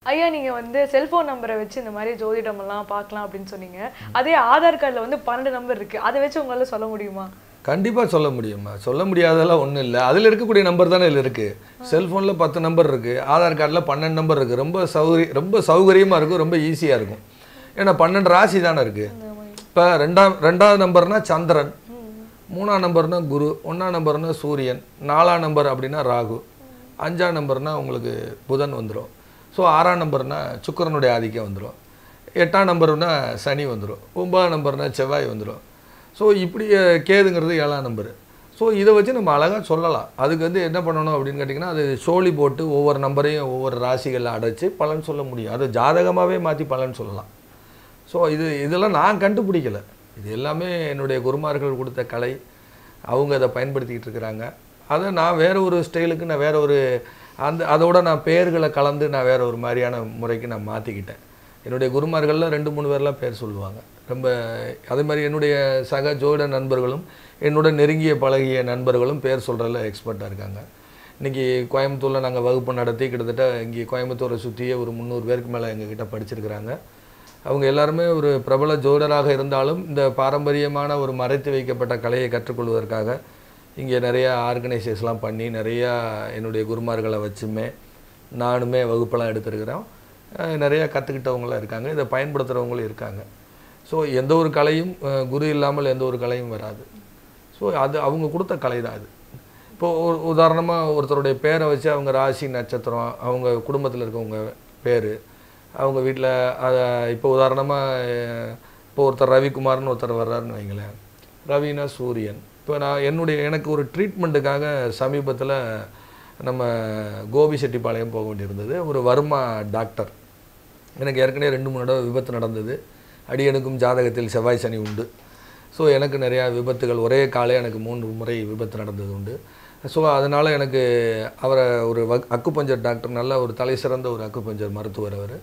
ஐயா நீங்க வந்து செல்போன் நம்பரை வச்சு இந்த மாதிரி ஜோதிடம் எல்லாம் பார்க்கலாம் அப்படின்னு சொன்னீங்க அதே ஆதார் கார்டுல வந்து பன்னெண்டு நம்பர் இருக்கு அதை வச்சு உங்களால சொல்ல முடியுமா கண்டிப்பாக சொல்ல முடியுமா சொல்ல முடியாதெல்லாம் ஒன்றும் இல்லை அதில் இருக்கக்கூடிய நம்பர் தானே இதில் இருக்குது செல்ஃபோனில் பத்து நம்பர் இருக்குது ஆதார் கார்டில் பன்னெண்டு நம்பர் இருக்குது ரொம்ப சௌகரிய ரொம்ப சௌகரியமாக இருக்கும் ரொம்ப ஈஸியாக இருக்கும் ஏன்னா பன்னெண்டு ராசி தானே இருக்குது இப்போ ரெண்டாம் ரெண்டாவது நம்பர்னா சந்திரன் மூணாம் நம்பர்னா குரு ஒன்றாம் நம்பர்னா சூரியன் நாலாம் நம்பர் அப்படின்னா ராகு அஞ்சாம் நம்பர்னா உங்களுக்கு புதன் வந்துடும் ஸோ ஆறாம் நம்பர்னா சுக்கிரனுடைய ஆதிக்கம் வந்துடும் எட்டாம் நம்பர்னா சனி வந்துடும் ஒன்பதாம் நம்பர்னா செவ்வாய் வந்துடும் ஸோ இப்படி அஹ், கேதுங்கிறது ஏழாம் நம்பர் ஸோ இதை வச்சு நம்ம அழகாக சொல்லலாம் அதுக்கு வந்து என்ன பண்ணணும் அப்படின்னு கேட்டிங்கன்னா அது சோழி போட்டு ஒவ்வொரு நம்பரையும் ஒவ்வொரு ராசிகளில் அடைச்சு பலன் சொல்ல முடியும் அது ஜாதகமாகவே மாற்றி பலன் சொல்லலாம் ஸோ இது இதெல்லாம் நான் கண்டுபிடிக்கல இது எல்லாமே என்னுடைய குருமார்கள் கொடுத்த கலை அவங்க அதை பயன்படுத்திக்கிட்டு இருக்கிறாங்க அதை நான் வேற ஒரு ஸ்டைலுக்கு நான் வேற ஒரு அந்த அதோட நான் பெயர்களை கலந்து நான் வேற ஒரு மாதிரியான முறைக்கு நான் மாற்றிக்கிட்டேன் என்னுடைய குருமார்களில் ரெண்டு மூணு பேர்லாம் பேர் சொல்லுவாங்க ரொம்ப அதே மாதிரி என்னுடைய சக ஜோட நண்பர்களும் என்னோட நெருங்கிய பழகிய நண்பர்களும் பேர் சொல்கிறதுல எக்ஸ்பர்ட்டாக இருக்காங்க இன்றைக்கி கோயம்புத்தூரில் நாங்கள் வகுப்பு நடத்தி கிட்டத்தட்ட இங்கே கோயம்புத்தூரை சுற்றியே ஒரு முந்நூறு பேருக்கு மேலே எங்ககிட்ட படிச்சிருக்கிறாங்க அவங்க எல்லாருமே ஒரு பிரபல ஜோடராக இருந்தாலும் இந்த பாரம்பரியமான ஒரு மறைத்து வைக்கப்பட்ட கலையை கற்றுக்கொள்வதற்காக இங்கே நிறையா ஆர்கனைசேஷன்லாம் பண்ணி நிறையா என்னுடைய குருமார்களை வச்சுமே நானுமே வகுப்பெல்லாம் எடுத்திருக்கிறோம் அஹ் நிறையா கற்றுக்கிட்டவங்களாம் இருக்காங்க இதை பயன்படுத்துகிறவங்களும் இருக்காங்க ஸோ எந்த ஒரு கலையும் அஹ், குரு இல்லாமல் எந்த ஒரு கலையும் வராது ஸோ அது அவங்க கொடுத்த கலை தான் அது இப்போ ஒரு உதாரணமாக ஒருத்தருடைய பேரை வச்சு அவங்க ராசி நட்சத்திரம் அவங்க குடும்பத்தில் இருக்கவங்க பேர் அவங்க வீட்டில் அதை இப்போ உதாரணமாக இப்போ ஒருத்தர் ரவிக்குமார்னு ஒருத்தர் வர்றாருன்னு வைங்களேன் ரவினா சூரியன் இப்போ நான் என்னுடைய எனக்கு ஒரு ட்ரீட்மெண்ட்டுக்காக சமீபத்தில் நம்ம கோபி செட்டிப்பாளையம் போக வேண்டியிருந்தது ஒரு வர்மா டாக்டர் எனக்கு ஏற்கனவே ரெண்டு மூணு தடவை விபத்து நடந்தது அடியனுக்கும் ஜாதகத்தில் செவ்வாய் சனி உண்டு ஸோ எனக்கு நிறையா விபத்துகள் ஒரே காலே எனக்கு மூன்று முறை விபத்து நடந்தது உண்டு ஸோ அதனால் எனக்கு அவரை ஒரு வக் அக்குபஞ்சர் டாக்டர் நல்ல ஒரு தலை சிறந்த ஒரு அக்குபஞ்சர் மருத்துவர் அவர்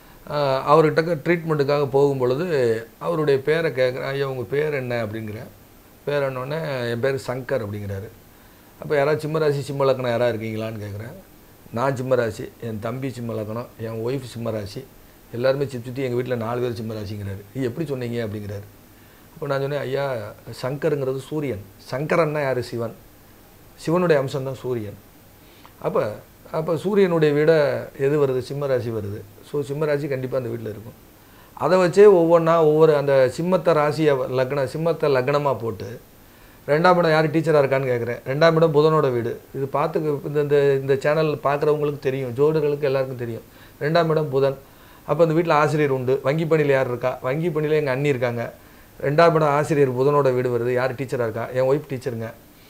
அவர்கிட்ட ட்ரீட்மெண்ட்டுக்காக போகும் பொழுது அவருடைய பேரை கேட்குறேன் ஐயா உங்கள் பேர் என்ன அப்படிங்கிறேன் பேர் என்னோடனே என் பேர் சங்கர் அப்படிங்கிறாரு அப்போ யாராவது சிம்மராசி சிம்மலக்கணம் யாராவது இருக்கீங்களான்னு கேட்குறேன் நான் சிம்மராசி என் தம்பி சிம்மலக்கணம் என் ஒய்ஃப் சிம்மராசி எல்லாருமே சுற்றி சுற்றி எங்கள் வீட்டில் நாலு பேர் சிம்மராசிங்கிறாரு இது எப்படி சொன்னீங்க அப்படிங்கிறாரு அப்போ நான் சொன்னேன் ஐயா சங்கருங்கிறது சூரியன் சங்கரன்னா யார் சிவன் சிவனுடைய அம்சம் தான் சூரியன் அப்போ அப்போ சூரியனுடைய விட எது வருது சிம்மராசி வருது ஸோ சிம்மராசி கண்டிப்பாக அந்த வீட்டில் இருக்கும் அதை வச்சே ஒவ்வொன்றா ஒவ்வொரு அந்த சிம்மத்தை ராசியை லக்னம் சிம்மத்தை லக்னமாக போட்டு ரெண்டாம் இடம் யார் டீச்சராக இருக்கான்னு கேட்குறேன் ரெண்டாம் இடம் புதனோட வீடு இது பார்த்து இந்த இந்த இந்த சேனல் பார்க்குறவங்களுக்கு தெரியும் ஜோடுகளுக்கு எல்லாருக்கும் தெரியும் ரெண்டாம் இடம் புதன் அப்போ இந்த வீட்டில் ஆசிரியர் உண்டு வங்கி பணியில் யார் இருக்கா வங்கி பணியில் எங்கள் அண்ணி இருக்காங்க ரெண்டாம் இடம் ஆசிரியர் புதனோட வீடு வருது யார் டீச்சராக இருக்கா என் ஒய்ஃப் டீச்சருங்க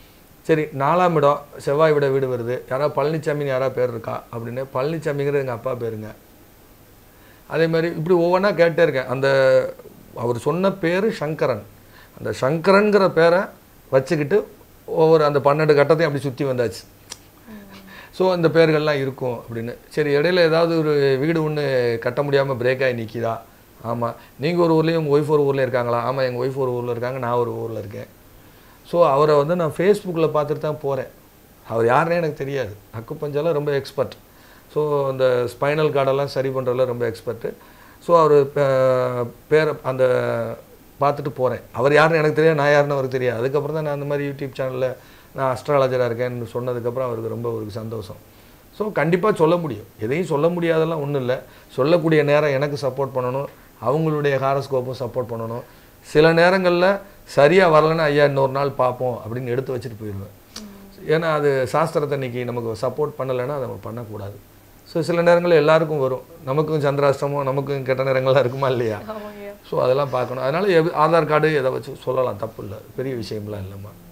சரி நாலாம் இடம் செவ்வாய் விட வீடு வருது யாராவது பழனிசாமின்னு யாராவது பேர் இருக்கா அப்படின்னு பழனிசாமிங்கிறது எங்கள் அப்பா பேருங்க அதே மாதிரி இப்படி ஒவ்வொன்றா கேட்டே இருக்கேன் அந்த அவர் சொன்ன பேர் சங்கரன் அந்த சங்கரன்கிற பேரை வச்சுக்கிட்டு ஒவ்வொரு அந்த பன்னெண்டு கட்டத்தையும் அப்படி சுற்றி வந்தாச்சு ஸோ அந்த பேர்கள்லாம் இருக்கும் அப்படின்னு சரி இடையில ஏதாவது ஒரு வீடு ஒன்று கட்ட முடியாமல் பிரேக் ஆகி நிற்கிதா ஆமாம் நீங்கள் ஒரு ஊர்லேயும் உங்கள் ஒய்ஃப் ஒரு ஊரில் இருக்காங்களா ஆமாம் எங்கள் ஒய்ஃப் ஒரு ஊரில் இருக்காங்க நான் ஒரு ஊரில் இருக்கேன் ஸோ அவரை வந்து நான் ஃபேஸ்புக்கில் பார்த்துட்டு தான் போகிறேன் அவர் யாருன்னே எனக்கு தெரியாது அக்குப்பஞ்செல்லாம் ரொம்ப எக்ஸ்பர்ட் ஸோ அந்த ஸ்பைனல் கார்டெல்லாம் சரி பண்ணுறதுல ரொம்ப எக்ஸ்பர்ட்டு ஸோ அவர் பேரை அந்த பார்த்துட்டு போகிறேன் அவர் யாருன்னு எனக்கு தெரியாது நான் யாருன்னு அவருக்கு தெரியாது அதுக்கப்புறம் தான் நான் அந்த மாதிரி யூடியூப் சேனலில் நான் அஸ்ட்ராலஜராக இருக்கேன்னு சொன்னதுக்கப்புறம் அவருக்கு ரொம்ப ஒரு சந்தோஷம் ஸோ கண்டிப்பாக சொல்ல முடியும் எதையும் சொல்ல முடியாதெல்லாம் ஒன்றும் இல்லை சொல்லக்கூடிய நேரம் எனக்கு சப்போர்ட் பண்ணணும் அவங்களுடைய ஹாரஸ்கோப்பும் சப்போர்ட் பண்ணணும் சில நேரங்களில் சரியாக வரலைன்னா ஐயா இன்னொரு நாள் பார்ப்போம் அப்படின்னு எடுத்து வச்சுட்டு போயிடுவேன் ஏன்னா அது சாஸ்திரத்தை இன்னைக்கு நமக்கு சப்போர்ட் பண்ணலைன்னா அதை நம்ம பண்ணக்கூடாது ஸோ சில நேரங்களில் எல்லாருக்கும் வரும் நமக்கும் சந்திராஷ்டமம் நமக்கும் கெட்ட நேரங்கள்லாம் இருக்குமா இல்லையா ஆமாங்கய்யா ஸோ அதெல்லாம் பார்க்கணும் அதனால எவ்- ஆதார் கார்டு எதை வச்சு சொல்லலாம் தப்பு இல்லை பெரிய விஷயம்லாம் இல்லைம்மா